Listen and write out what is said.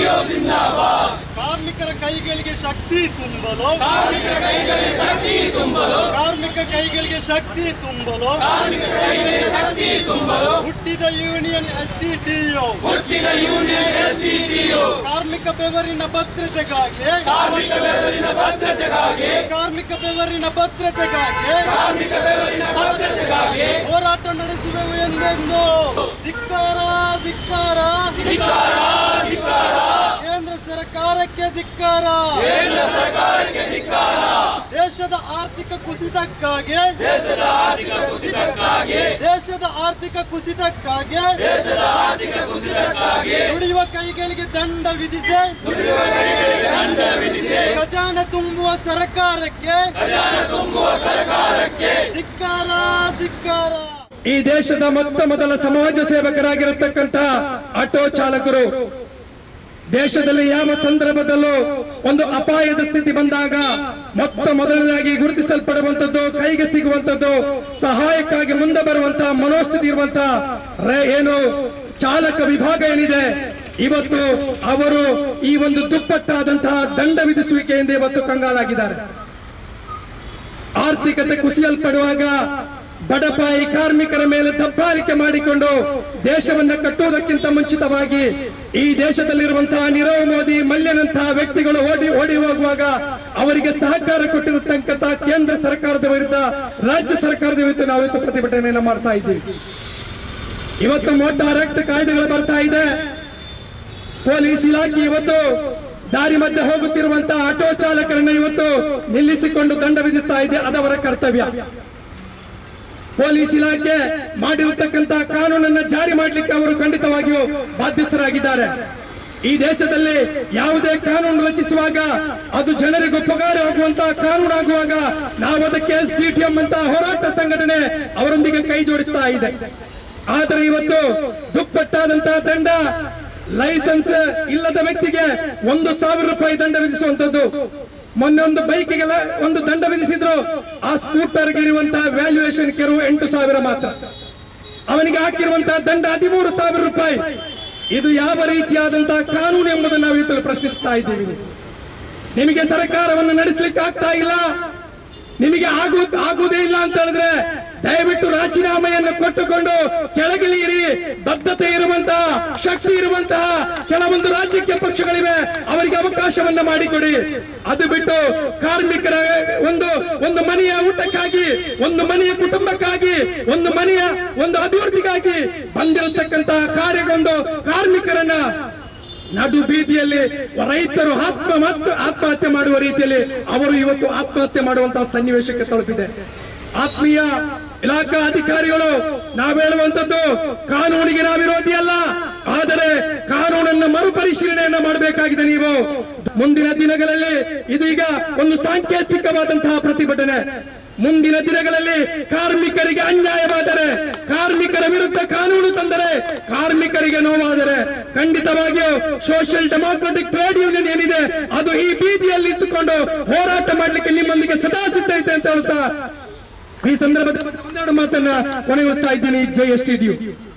ಕಾರ್ಮಿಕರ ಕೈಗಳಿಗೆ ಶಕ್ತಿ ತುಂಬಲು ಕಾರ್ಮಿಕರ ಕೈಗಳಿಗೆ ಶಕ್ತಿ ತುಂಬಲು ಕಾರ್ಮಿಕ ಕೈಗಳಿಗೆ ಶಕ್ತಿ ತುಂಬಲು ಕಾರ್ಮಿಕರ ಕೈಗಳಿಗೆ ಶಕ್ತಿ ತುಂಬಲು ಹುಟ್ಟಿದ ಯೂನಿಯನ್ ಎಸ್ಟಿಟಿಯು ಹುಟ್ಟಿದ ಯೂನಿಯನ್ ಎಸ್ಟಿಟಿಯು ಕಾರ್ಮಿಕ ಬೆವರಿನ ಭದ್ರತೆಗಾಗಿ ಕಾರ್ಮಿಕ ಬೆವರಿನ ಭದ್ರತೆಗಾಗಿ ಕಾರ್ಮಿಕ ಬೆವರಿನ ಭದ್ರತೆಗಾಗಿ ಕಾರ್ಮಿಕ ಬೆವರಿನ ಭದ್ರತೆಗಾಗಿ ಹೋರಾಟ ನಡೆಸುವೆವು ಎಂದೆಂದು ಧಿಕ್ಕಾರ ಧಿಕ್ಕಾರ ಧಿಕ್ಕಾರ ಧಿಕ್ಕಾರ ಕೇಂದ್ರ ಸರ್ಕಾರಕ್ಕೆ ಧಿಕ್ಕಾರ ಕೇಂದ್ರ ಸರ್ಕಾರಕ್ಕೆ ಧಿಕ್ಕಾರ ದೇಶದ ಆರ್ಥಿಕ ಕುಸಿತಕ್ಕಾಗಿ ದೇಶದ ಆರ್ಥಿಕ ಕುಸಿತಕ್ಕಾಗಿ ದೇಶದ ಆರ್ಥಿಕ ಕುಸಿತಕ್ಕಾಗಿ ದೇಶದ ಆರ್ಥಿಕ ಕುಸಿತಕ್ಕಾಗಿ ದುಡಿಯುವ ಕೈಗಳಿಗೆ ದಂಡ ವಿಧಿಸಿ ದುಡಿಯುವ ಕೈಗಳಿಗೆ ದಂಡ ವಿಧಿಸಿ ಖಜಾನೆ ತುಂಬುವ ಸರ್ಕಾರಕ್ಕೆ ಖಜಾನೆ ತುಂಬುವ ಸರ್ಕಾರಕ್ಕೆ ಧಿಕ್ಕಾರ ಧಿಕ್ಕಾರ ಈ ದೇಶದ ಮೊತ್ತ ಮೊದಲ ಸಮಾಜ ಸೇವಕರಾಗಿರತಕ್ಕಂತ ಆಟೋ ಚಾಲಕರು ದೇಶದಲ್ಲಿ ಯಾವ ಸಂದರ್ಭದಲ್ಲೂ ಒಂದು ಅಪಾಯದ ಸ್ಥಿತಿ ಬಂದಾಗ ಮೊತ್ತ ಮೊದಲನೇದಾಗಿ ಗುರುತಿಸಲ್ಪಡುವಂತದ್ದು ಕೈಗೆ ಸಿಗುವಂತದ್ದು ಸಹಾಯಕ್ಕಾಗಿ ಮುಂದೆ ಬರುವಂತಹ ಮನೋಸ್ಥಿತಿ ಇರುವಂತ ಏನು ಚಾಲಕ ವಿಭಾಗ ಏನಿದೆ ಇವತ್ತು ಅವರು ಈ ಒಂದು ದುಪ್ಪಟ್ಟಾದಂತಹ ದಂಡ ವಿಧಿಸುವಿಕೆಯಿಂದ ಇವತ್ತು ಕಂಗಾಲಾಗಿದ್ದಾರೆ ಆರ್ಥಿಕತೆ ಕುಸಿಯಲ್ಪಡುವಾಗ ಬಡಪಾಯಿ ಕಾರ್ಮಿಕರ ಮೇಲೆ ದಬ್ಬಾಳಿಕೆ ಮಾಡಿಕೊಂಡು ದೇಶವನ್ನ ಕಟ್ಟುವುದಕ್ಕಿಂತ ಮುಂಚಿತವಾಗಿ ಈ ದೇಶದಲ್ಲಿರುವಂತಹ ನೀರವ್ ಮೋದಿ ಮಲ್ಯನಂತಹ ವ್ಯಕ್ತಿಗಳು ಓಡಿ ಓಡಿ ಹೋಗುವಾಗ ಅವರಿಗೆ ಸಹಕಾರ ಕೊಟ್ಟಿರತಕ್ಕಂತಹ ಕೇಂದ್ರ ಸರ್ಕಾರದ ವಿರುದ್ಧ ರಾಜ್ಯ ಸರ್ಕಾರದ ವಿರುದ್ಧ ನಾವಿವತ್ತು ಪ್ರತಿಭಟನೆಯನ್ನ ಮಾಡ್ತಾ ಇದ್ದೀವಿ ಇವತ್ತು ಮೋಟಾರ್ ಆಕ್ಟ್ ಕಾಯ್ದೆಗಳು ಬರ್ತಾ ಇದೆ ಪೊಲೀಸ್ ಇಲಾಖೆ ಇವತ್ತು ದಾರಿ ಮಧ್ಯೆ ಹೋಗುತ್ತಿರುವಂತಹ ಆಟೋ ಚಾಲಕರನ್ನ ಇವತ್ತು ನಿಲ್ಲಿಸಿಕೊಂಡು ದಂಡ ವಿಧಿಸ್ತಾ ಇದೆ ಅದವರ ಕರ್ತವ್ಯ ಪೊಲೀಸ್ ಇಲಾಖೆ ಮಾಡಿರತಕ್ಕಂತಹ ಕಾನೂನನ್ನ ಜಾರಿ ಮಾಡಲಿಕ್ಕೆ ಅವರು ಖಂಡಿತವಾಗಿಯೂ ಬಾಧ್ಯಸ್ಥರಾಗಿದ್ದಾರೆ ಈ ದೇಶದಲ್ಲಿ ಯಾವುದೇ ಕಾನೂನು ರಚಿಸುವಾಗ ಅದು ಜನರಿಗೆ ಉಪಕಾರ ಆಗುವಂತಹ ಕಾನೂನು ಆಗುವಾಗ ನಾವು ಅದಕ್ಕೆ ಎಸ್ ಡಿ ಟಿ ಎಂ ಅಂತ ಹೋರಾಟ ಸಂಘಟನೆ ಅವರೊಂದಿಗೆ ಕೈ ಜೋಡಿಸ್ತಾ ಇದೆ ಆದರೆ ಇವತ್ತು ದುಪ್ಪಟ್ಟಾದಂತಹ ದಂಡ ಲೈಸೆನ್ಸ್ ಇಲ್ಲದ ವ್ಯಕ್ತಿಗೆ ಒಂದು ಸಾವಿರ ರೂಪಾಯಿ ದಂಡ ವಿಧಿಸುವಂತದ್ದು ಮೊನ್ನೆ ಒಂದು ಬೈಕಿಗೆಲ್ಲ ಒಂದು ದಂಡ ವಿಧಿಸಿದ್ರು ಆ ಸ್ಕೂಟರ್ಗೆ ಇರುವಂತಹ ವ್ಯಾಲ್ಯೂಯೇಷನ್ ಕೆರು ಎಂಟು ಸಾವಿರ ಮಾತ್ರ ಅವನಿಗೆ ಹಾಕಿರುವಂತಹ ದಂಡ ಹದಿಮೂರು ಸಾವಿರ ರೂಪಾಯಿ ಇದು ಯಾವ ರೀತಿಯಾದಂತಹ ಕಾನೂನು ಎಂಬುದನ್ನು ನಾವು ಇವತ್ತು ಪ್ರಶ್ನಿಸ್ತಾ ಇದ್ದೀವಿ ನಿಮಗೆ ಸರ್ಕಾರವನ್ನು ನಡೆಸಲಿಕ್ಕೆ ಆಗ್ತಾ ಇಲ್ಲ ನಿಮಗೆ ಆಗು ಆಗುವುದೇ ಇಲ್ಲ ಅಂತ ಹೇಳಿದ್ರೆ ದಯವಿಟ್ಟು ರಾಜೀನಾಮೆಯನ್ನು ಕೊಟ್ಟುಕೊಂಡು ಕೆಳಗಿಳಿಯಿರಿ ಬದ್ಧತೆ ಇರುವಂತಹ ಶಕ್ತಿ ಇರುವಂತಹ ಕೆಲವೊಂದು ರಾಜಕೀಯ ಪಕ್ಷಗಳಿವೆ ಅವರಿಗೆ ಅವಕಾಶವನ್ನ ಮಾಡಿಕೊಡಿ ಅದು ಬಿಟ್ಟು ಕಾರ್ಮಿಕರ ಒಂದು ಒಂದು ಮನೆಯ ಊಟಕ್ಕಾಗಿ ಒಂದು ಮನೆಯ ಕುಟುಂಬಕ್ಕಾಗಿ ಒಂದು ಮನೆಯ ಒಂದು ಅಭಿವೃದ್ಧಿಗಾಗಿ ಬಂದಿರತಕ್ಕಂತಹ ಕಾರ್ಯಕ್ಕೊಂದು ಕಾರ್ಮಿಕರನ್ನ ನಡು ಬೀದಿಯಲ್ಲಿ ರೈತರು ಆತ್ಮ ಮತ್ತು ಆತ್ಮಹತ್ಯೆ ಮಾಡುವ ರೀತಿಯಲ್ಲಿ ಅವರು ಇವತ್ತು ಆತ್ಮಹತ್ಯೆ ಮಾಡುವಂತಹ ಸನ್ನಿವೇಶಕ್ಕೆ ತಲುಪಿದೆ ಆತ್ಮೀಯ ಇಲಾಖಾ ಅಧಿಕಾರಿಗಳು ನಾವು ಹೇಳುವಂತದ್ದು ಕಾನೂನಿಗೆ ನಾವು ವಿರೋಧಿ ಅಲ್ಲ ಆದರೆ ಕಾನೂನನ್ನು ಮರುಪರಿಶೀಲನೆಯನ್ನ ಮಾಡಬೇಕಾಗಿದೆ ನೀವು ಮುಂದಿನ ದಿನಗಳಲ್ಲಿ ಇದೀಗ ಒಂದು ಸಾಂಕೇತಿಕವಾದಂತಹ ಪ್ರತಿಭಟನೆ ಮುಂದಿನ ದಿನಗಳಲ್ಲಿ ಕಾರ್ಮಿಕರಿಗೆ ಅನ್ಯಾಯವಾದರೆ ಕಾರ್ಮಿಕರ ವಿರುದ್ಧ ಕಾನೂನು ತಂದರೆ ಕಾರ್ಮಿಕರಿಗೆ ನೋವಾದರೆ ಖಂಡಿತವಾಗಿಯೂ ಸೋಷಿಯಲ್ ಡೆಮಾಕ್ರೆಟಿಕ್ ಟ್ರೇಡ್ ಯೂನಿಯನ್ ಏನಿದೆ ಅದು ಈ ಬೀದಿಯಲ್ಲಿ ಇಟ್ಟುಕೊಂಡು ಹೋರಾಟ ಮಾಡಲಿಕ್ಕೆ ನಿಮ್ಮೊಂದಿಗೆ ಸದಾ ಸಿದ್ಧ ಐತೆ ಅಂತ ಹೇಳ್ತಾ ಈ ಸಂದರ್ಭದಲ್ಲಿ ಒಂದೆರಡು ಮಾತನ್ನ ಕೊನೆಗೊಳಿಸ್ತಾ ಇದ್ದೀನಿ ಜೈ ಎಸ್ ಟಿ